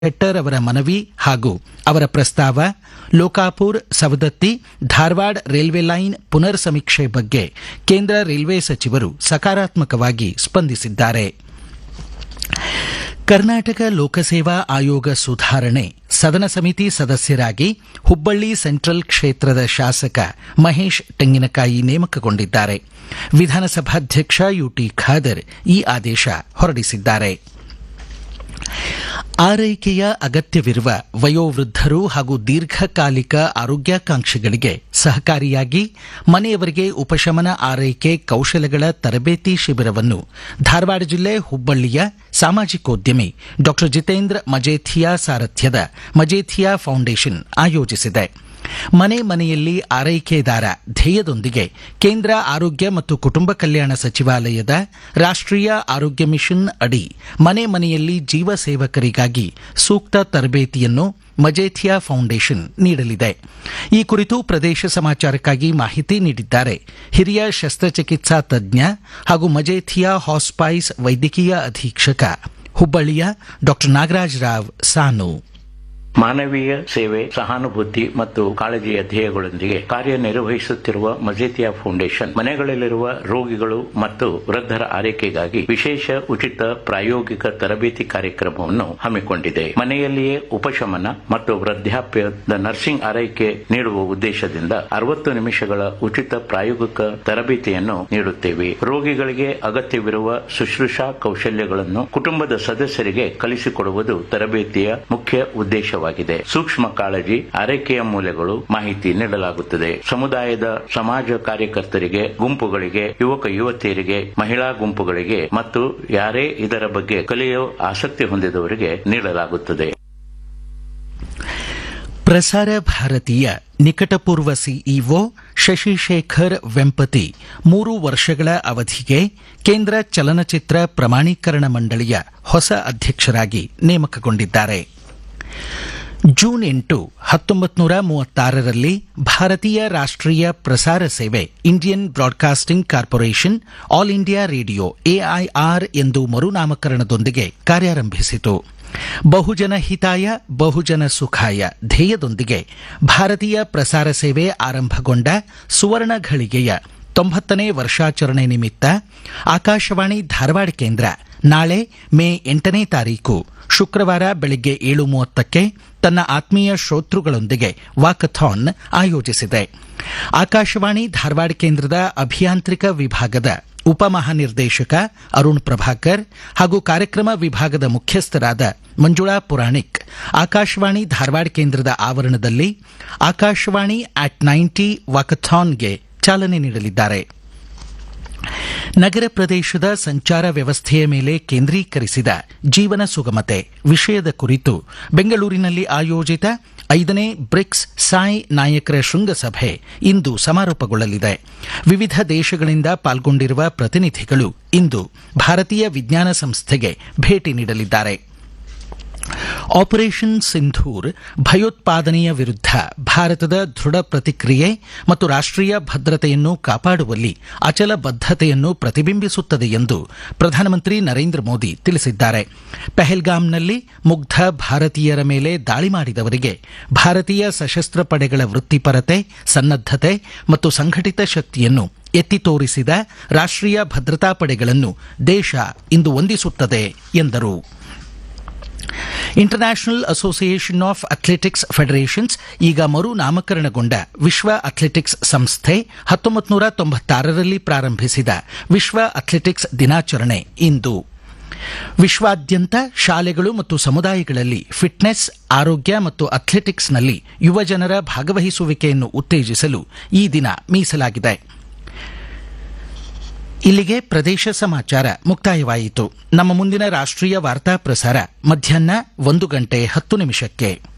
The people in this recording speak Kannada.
ಶೆಟ್ಟರ್ ಅವರ ಮನವಿ ಹಾಗೂ ಅವರ ಪ್ರಸ್ತಾವ ಲೋಕಾಪುರ್ ಸವದತ್ತಿ ಧಾರವಾಡ ರೈಲ್ವೆ ಲೈನ್ ಪುನರ್ ಸಮೀಕ್ಷೆ ಬಗ್ಗೆ ಕೇಂದ್ರ ರೈಲ್ವೆ ಸಚಿವರು ಸಕಾರಾತ್ಮಕವಾಗಿ ಸ್ಪಂದಿಸಿದ್ದಾರೆ ಕರ್ನಾಟಕ ಲೋಕಸೇವಾ ಆಯೋಗ ಸುಧಾರಣೆ ಸದನ ಸಮಿತಿ ಸದಸ್ಯರಾಗಿ ಹುಬ್ಬಳ್ಳಿ ಸೆಂಟ್ರಲ್ ಕ್ಷೇತ್ರದ ಶಾಸಕ ಮಹೇಶ್ ತೆಂಗಿನಕಾಯಿ ನೇಮಕಗೊಂಡಿದ್ದಾರೆ ವಿಧಾನಸಭಾಧ್ಯಕ್ಷ ಯುಟಿ ಖಾದರ್ ಈ ಆದೇಶ ಹೊರಡಿಸಿದ್ದಾರೆ ಆರೈಕೆಯ ಅಗತ್ಯವಿರುವ ವಯೋವೃದ್ಧರು ಹಾಗೂ ದೀರ್ಘಕಾಲಿಕ ಆರೋಗ್ಯಾಕಾಂಕ್ಷಿಗಳಿಗೆ ಸಹಕಾರಿಯಾಗಿ ಮನೆಯವರಿಗೆ ಉಪಶಮನ ಆರೈಕೆ ಕೌಶಲಗಳ ತರಬೇತಿ ಶಿಬಿರವನ್ನು ಧಾರವಾಡ ಜಿಲ್ಲೆ ಹುಬ್ಬಳ್ಳಿಯ ಸಾಮಾಜಿಕೋದ್ಯಮಿ ಡಾ ಜಿತೇಂದ್ರ ಮಜೇಥಿಯಾ ಸಾರಥ್ಯದ ಮಜೇಥಿಯಾ ಫೌಂಡೇಶನ್ ಆಯೋಜಿಸಿದೆ ಮನೆ ಮನೆಯಲ್ಲಿ ಆರೈಕೆದಾರ ಧ್ಯೇಯದೊಂದಿಗೆ ಕೇಂದ್ರ ಆರೋಗ್ಯ ಮತ್ತು ಕುಟುಂಬ ಕಲ್ಯಾಣ ಸಚಿವಾಲಯದ ರಾಷ್ಟ್ರೀಯ ಆರೋಗ್ಯ ಮಿಷನ್ ಅಡಿ ಮನೆ ಮನೆಯಲ್ಲಿ ಜೀವ ಸೇವಕರಿಗಾಗಿ ಸೂಕ್ತ ತರಬೇತಿಯನ್ನು ಮಜೇಥಿಯಾ ಫೌಂಡೇಶನ್ ನೀಡಲಿದೆ ಈ ಕುರಿತು ಪ್ರದೇಶ ಸಮಾಚಾರಕ್ಕಾಗಿ ಮಾಹಿತಿ ನೀಡಿದ್ದಾರೆ ಹಿರಿಯ ಶಸ್ತ್ರಚಿಕಿತ್ಸಾ ತಜ್ಞ ಹಾಗೂ ಮಜೇಥಿಯಾ ಹಾಸ್ಪೈಸ್ ವೈದ್ಯಕೀಯ ಅಧೀಕ್ಷಕ ಹುಬ್ಬಳ್ಳಿಯ ಡಾ ನಾಗರಾಜ್ ರಾವ್ ಸಾನು ಮಾನವೀಯ ಸೇವೆ ಸಹಾನುಭೂತಿ ಮತ್ತು ಕಾಳಜಿಯ ಧ್ಯೇಯಗಳೊಂದಿಗೆ ಕಾರ್ಯನಿರ್ವಹಿಸುತ್ತಿರುವ ಮಜೇತಿಯಾ ಫೌಂಡೇಶನ್ ಮನೆಗಳಲ್ಲಿರುವ ರೋಗಿಗಳು ಮತ್ತು ವೃದ್ಧರ ಆರೈಕೆಗಾಗಿ ವಿಶೇಷ ಉಚಿತ ಪ್ರಾಯೋಗಿಕ ತರಬೇತಿ ಕಾರ್ಯಕ್ರಮವನ್ನು ಹಮ್ಮಿಕೊಂಡಿದೆ ಮನೆಯಲ್ಲಿಯೇ ಉಪಶಮನ ಮತ್ತು ವೃದ್ಧಾಪ್ಯದ ನರ್ಸಿಂಗ್ ಆರೈಕೆ ನೀಡುವ ಉದ್ದೇಶದಿಂದ ಅರವತ್ತು ನಿಮಿಷಗಳ ಉಚಿತ ಪ್ರಾಯೋಗಿಕ ತರಬೇತಿಯನ್ನು ನೀಡುತ್ತೇವೆ ರೋಗಿಗಳಿಗೆ ಅಗತ್ಯವಿರುವ ಶುಶ್ರೂಷಾ ಕೌಶಲ್ಯಗಳನ್ನು ಕುಟುಂಬದ ಸದಸ್ಯರಿಗೆ ಕಲಿಸಿಕೊಡುವುದು ತರಬೇತಿಯ ಮುಖ್ಯ ಉದ್ದೇಶ ಸೂಕ್ಷ್ಮ ಕಾಳಜಿ ಆರೈಕೆಯ ಮೂಲಗಳು ಮಾಹಿತಿ ನೀಡಲಾಗುತ್ತದೆ ಸಮುದಾಯದ ಸಮಾಜ ಕಾರ್ಯಕರ್ತರಿಗೆ ಗುಂಪುಗಳಿಗೆ ಯುವಕ ಯುವತಿಯರಿಗೆ ಮಹಿಳಾ ಗುಂಪುಗಳಿಗೆ ಮತ್ತು ಯಾರೇ ಇದರ ಬಗ್ಗೆ ಕಲಿಯುವ ಆಸಕ್ತಿ ಹೊಂದಿದವರಿಗೆ ನೀಡಲಾಗುತ್ತದೆ ಪ್ರಸಾರ ಭಾರತೀಯ ನಿಕಟಪೂರ್ವ ಸಿಇಒ ಶಶಿಶೇಖರ್ ವೆಂಪತಿ ಮೂರು ವರ್ಷಗಳ ಅವಧಿಗೆ ಕೇಂದ್ರ ಚಲನಚಿತ್ರ ಪ್ರಮಾಣೀಕರಣ ಮಂಡಳಿಯ ಹೊಸ ಅಧ್ಯಕ್ಷರಾಗಿ ನೇಮಕಗೊಂಡಿದ್ದಾರೆ ಜೂನ್ ಎಂಟು ಹತ್ತೊಂಬತ್ತು ನೂರ ಮೂವತ್ತಾರರಲ್ಲಿ ಭಾರತೀಯ ರಾಷ್ಟ್ರೀಯ ಪ್ರಸಾರ ಸೇವೆ Indian broadcasting corporation all India radio AIR ಎಂದು ಮರುನಾಮಕರಣದೊಂದಿಗೆ ಕಾರ್ಯಾರಂಭಿಸಿತು ಬಹುಜನ ಹಿತಾಯ ಬಹುಜನ ಸುಖಾಯ ಧ್ಯೇಯದೊಂದಿಗೆ ಭಾರತೀಯ ಪ್ರಸಾರ ಸೇವೆ ಆರಂಭಗೊಂಡ ಸುವರ್ಣ ಘಳಿಗೆಯ ತೊಂಬತ್ತನೇ ವರ್ಷಾಚರಣೆ ನಿಮಿತ್ತ ಆಕಾಶವಾಣಿ ಧಾರವಾಡ ಕೇಂದ್ರ ನಾಳೆ ಮೇ ಎಂಟನೇ ತಾರೀಕು ಶುಕ್ರವಾರ ಬೆಳಗ್ಗೆ ಏಳು ಮೂವತ್ತಕ್ಕೆ ತನ್ನ ಆತ್ಮೀಯ ಶ್ರೋತೃಗಳೊಂದಿಗೆ ವಾಕಥಾನ್ ಆಯೋಜಿಸಿದೆ ಆಕಾಶವಾಣಿ ಧಾರವಾಡ ಕೇಂದ್ರದ ಅಭಿಯಾಂತ್ರಿಕ ವಿಭಾಗದ ಉಪಮಹಾನಿರ್ದೇಶಕ ಅರುಣ್ ಪ್ರಭಾಕರ್ ಹಾಗೂ ಕಾರ್ಯಕ್ರಮ ವಿಭಾಗದ ಮುಖ್ಯಸ್ಥರಾದ ಮಂಜುಳಾ ಪುರಾಣಿಕ್ ಆಕಾಶವಾಣಿ ಧಾರವಾಡ ಕೇಂದ್ರದ ಆವರಣದಲ್ಲಿ ಆಕಾಶವಾಣಿ ಆಟ್ ನೈಂಟಿ ವಾಕಥಾನ್ಗೆ ಚಾಲನೆ ನೀಡಲಿದ್ದಾರೆ ನಗರ ಪ್ರದೇಶದ ಸಂಚಾರ ವ್ಯವಸ್ಥೆಯ ಮೇಲೆ ಕೇಂದ್ರೀಕರಿಸಿದ ಜೀವನ ಸುಗಮತೆ ವಿಷಯದ ಕುರಿತು ಬೆಂಗಳೂರಿನಲ್ಲಿ ಆಯೋಜಿತ ಐದನೇ ಬ್ರಿಕ್ಸ್ ಸಾಯ್ ನಾಯಕರ ಶೃಂಗಸಭೆ ಇಂದು ಸಮಾರೋಪಗೊಳ್ಳಲಿದೆ ವಿವಿಧ ದೇಶಗಳಿಂದ ಪಾಲ್ಗೊಂಡಿರುವ ಪ್ರತಿನಿಧಿಗಳು ಇಂದು ಭಾರತೀಯ ವಿಜ್ಞಾನ ಸಂಸ್ಥೆಗೆ ಭೇಟಿ ನೀಡಲಿದ್ದಾರೆ ಆಪರೇಷನ್ ಸಿಂಧೂರ್ ಭಯೋತ್ಪಾದನೆಯ ವಿರುದ್ಧ ಭಾರತದ ದೃಢ ಪ್ರತಿಕ್ರಿಯೆ ಮತ್ತು ರಾಷ್ಟ್ರೀಯ ಭದ್ರತೆಯನ್ನು ಕಾಪಾಡುವಲ್ಲಿ ಅಚಲ ಬದ್ಧತೆಯನ್ನು ಪ್ರತಿಬಿಂಬಿಸುತ್ತದೆ ಎಂದು ಪ್ರಧಾನಮಂತ್ರಿ ನರೇಂದ್ರ ಮೋದಿ ತಿಳಿಸಿದ್ದಾರೆ ಪೆಹಲ್ಗಾಮ್ನಲ್ಲಿ ಮುಗ್ಧ ಭಾರತೀಯರ ಮೇಲೆ ದಾಳಿ ಮಾಡಿದವರಿಗೆ ಭಾರತೀಯ ಸಶಸ್ತ್ರ ಪಡೆಗಳ ವೃತ್ತಿಪರತೆ ಸನ್ನದ್ದತೆ ಮತ್ತು ಸಂಘಟಿತ ಶಕ್ತಿಯನ್ನು ಎತ್ತಿ ತೋರಿಸಿದ ರಾಷ್ಟ್ರೀಯ ಭದ್ರತಾ ಪಡೆಗಳನ್ನು ದೇಶ ಇಂದು ವಂದಿಸುತ್ತದೆ ಎಂದರು international association of athletics federations ಈಗ ಮರು ನಾಮಕರಣಗೊಂಡ ವಿಶ್ವ ಅಥ್ಲೆಟಿಕ್ಸ್ ಸಂಸ್ಥೆ ಹತ್ತೊಂಬತ್ತು ನೂರ ತೊಂಬತ್ತಾರರಲ್ಲಿ ಪ್ರಾರಂಭಿಸಿದ ವಿಶ್ವ ಅಥ್ಲೆಟಿಕ್ಸ್ ದಿನಾಚರಣೆ ಇಂದು ವಿಶ್ವಾದ್ಯಂತ ಶಾಲೆಗಳು ಮತ್ತು ಸಮುದಾಯಗಳಲ್ಲಿ ಫಿಟ್ನೆಸ್ ಆರೋಗ್ಯ ಮತ್ತು ಅಥ್ಲೆಟಿಕ್ಸ್ನಲ್ಲಿ ಯುವಜನರ ಭಾಗವಹಿಸುವಿಕೆಯನ್ನು ಉತ್ತೇಜಿಸಲು ಈ ದಿನ ಮೀಸಲಾಗಿದೆ ಇಲ್ಲಿಗೆ ಪ್ರದೇಶ ಸಮಾಚಾರ ಮುಕ್ತಾಯವಾಯಿತು ನಮ್ಮ ಮುಂದಿನ ರಾಷ್ಟ್ರೀಯ ವಾರ್ತಾ ಪ್ರಸಾರ ಮಧ್ಯಾಹ್ನ ಒಂದು ಗಂಟೆ ಹತ್ತು ನಿಮಿಷಕ್ಕೆ